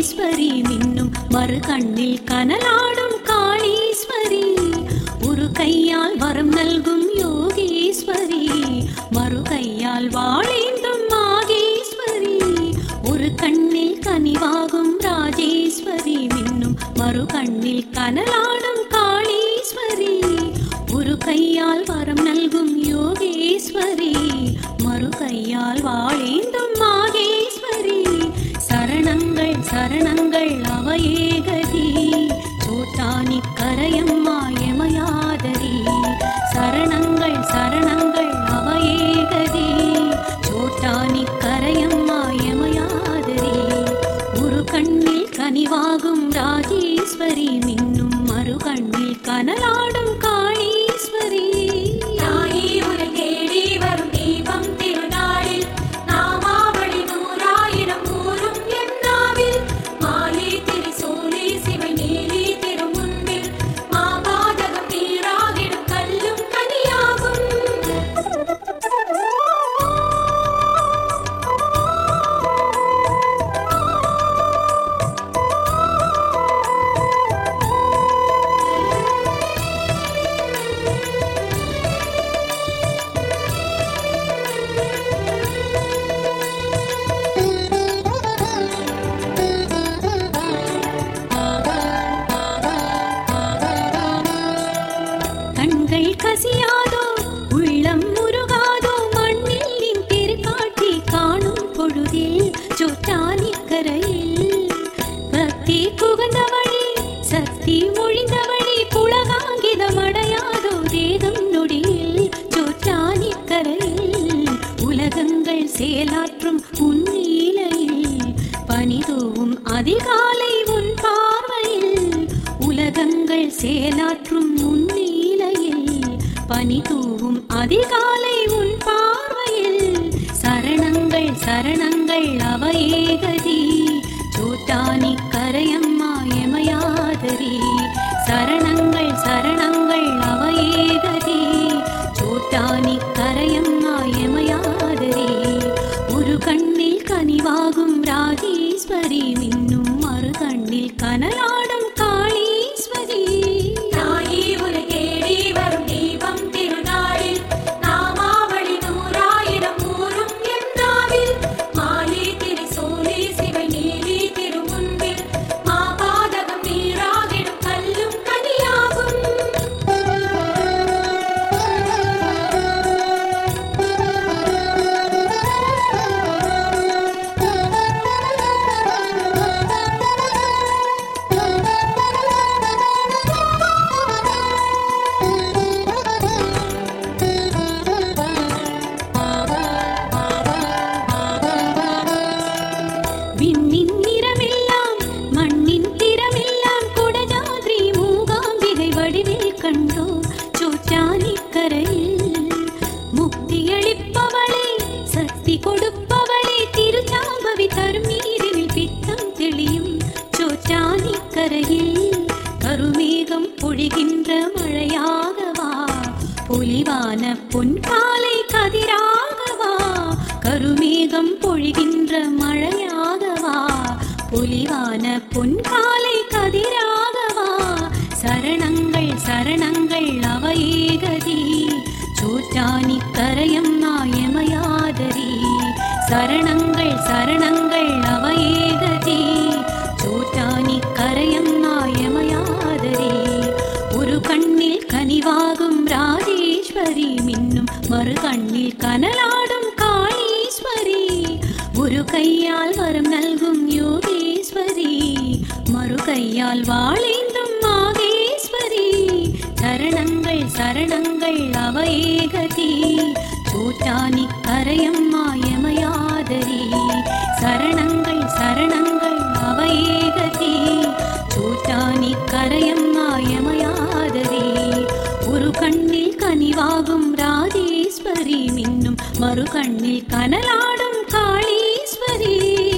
ராஜேஸ்வரி மின்னும் மறு கண்ணில் கனலாடும் காளீஸ்வரி ஒரு கையால் வரம் நல்கும் யோகீஸ்வரி மறு கையால் வாழேந்தும் மாகேஸ்வரி ஒரு கண்ணில் கனிவாகும் ராஜேஸ்வரி மின்னும் மறு கண்ணில் கனலாடும் காளீஸ்வரி ஒரு கையால் வரம் நல்கும் யோகேஸ்வரி மறு கையால் வாழேந்தும் மாகேஸ்வரி சரணங்கள் சரணங்கள் அவையே கதி சோட்டானி கரையம்மா எமயாதரி சரணங்கள் சரணங்கள் அவையே கதி சோட்டானி கரையம்மா எமயாதரி ஒரு கண்ணில் கனிவாகும் ராஜேஸ்வரி மின்னும் மறு கண்ணில் கனலாடும் காளீஸ்வரி தாயே உனை தேடி வரும் தீபம் திருநாளில் நாமாவளி நூறாயிரம் கூறும் என்னாவில் மாலே திரிசூலி சிவை நீலி திருமுன்பில் மாபாதகம் நீராகிடும் கல்லும் கனியாகும் கண்கள் கசியாதோ உள்ளம் முருகாதோ மண்ணில் நின் திருக்காட்சி காணும் பொழுதில் சொட்டானி கரையில் பக்தி புகுந்தவழி சக்தி ஒழிந்தவழி புலகாங்கிதம் அடையாதோ தேகம் நொடியில் சொட்டானி கரையில் உலகங்கள் செயலாற்றும் உன் நீலையில் பனிதூவும் அதிகாலை உன் பார்வையில் உலகங்கள் செயலாற்றும் உன் நீலையில் பனி தூவும் அதிகாலை உன் பார்வையில் சரணங்கள் சரணங்கள் அவையே கதி சோட்டானி கரையம்மா எமயாதரி சரணங்கள் சரணங்கள் அவையே கதி சோட்டானி கரையம்மா எமயாதரி ஒரு கண்ணில் கனிவாகும் ராஜேஸ்வரி மின்னும் மறு கண்ணில் கனலாடும் காளீஸ்வரி தாயே உனை தேடி வரும் தீபம் திருநாளில் நாமாவளி நூறாயிரம் கூறும் என்னாவில் மாலே திரிசூலி சிவை நீலி திருமுன்பில் மாபாதகம் நீராகிடும் கல்லும் கனியாகும் விண்ணின் நிறமெல்லாம் மண்ணின் திறமெல்லாம் குடஜாத்ரி மூகாம்பிகை வடிவில் கண்டோ சோச்சானி கரையில் முக்தியளிப்பவளே சக்தி கொடுப்பவளே திருச்சாம்பவி தரும் நீரில் பித்தம் தெளியும் சோச்சானி கரையில் கருமேகம் பொழிகின்ற மழையாகவா பொலிவான பொன்காலை கதிராகவா கருமேகம் பொழிகின்ற மழையாகவா பொலிவான பொன்காலை கதிராகவா சரணங்கள் சரணங்கள் அவையே கதி சோற்றானி கரையம் நாயமயாதரி சரணங்கள் சரணங்கள் அவையே கதி சோற்றானி கரையம் நாயமயாதரி ஒரு கண்ணில் கனிவாகும் ராஜேஸ்வரி மின்னும் மறு கண்ணில் கனலாடும் காளீஸ்வரி ஒரு கையால் வரம் நல்கும் யோகேஸ்வரி மறு கையால் வாழேந்தும் மாகேஸ்வரி சரணங்கள் சரணங்கள் அவையே கதி சோட்டானி கரையம் மாயமயாதரி சரணங்கள் சரணங்கள் அவையே கதி சோட்டானி கரையம் மாயமயாதரி ஒரு கண்ணில் கனிவாகும் ராஜேஸ்வரி மின்னும் மறு கண்ணில் கனலாடும் காளீஸ்வரி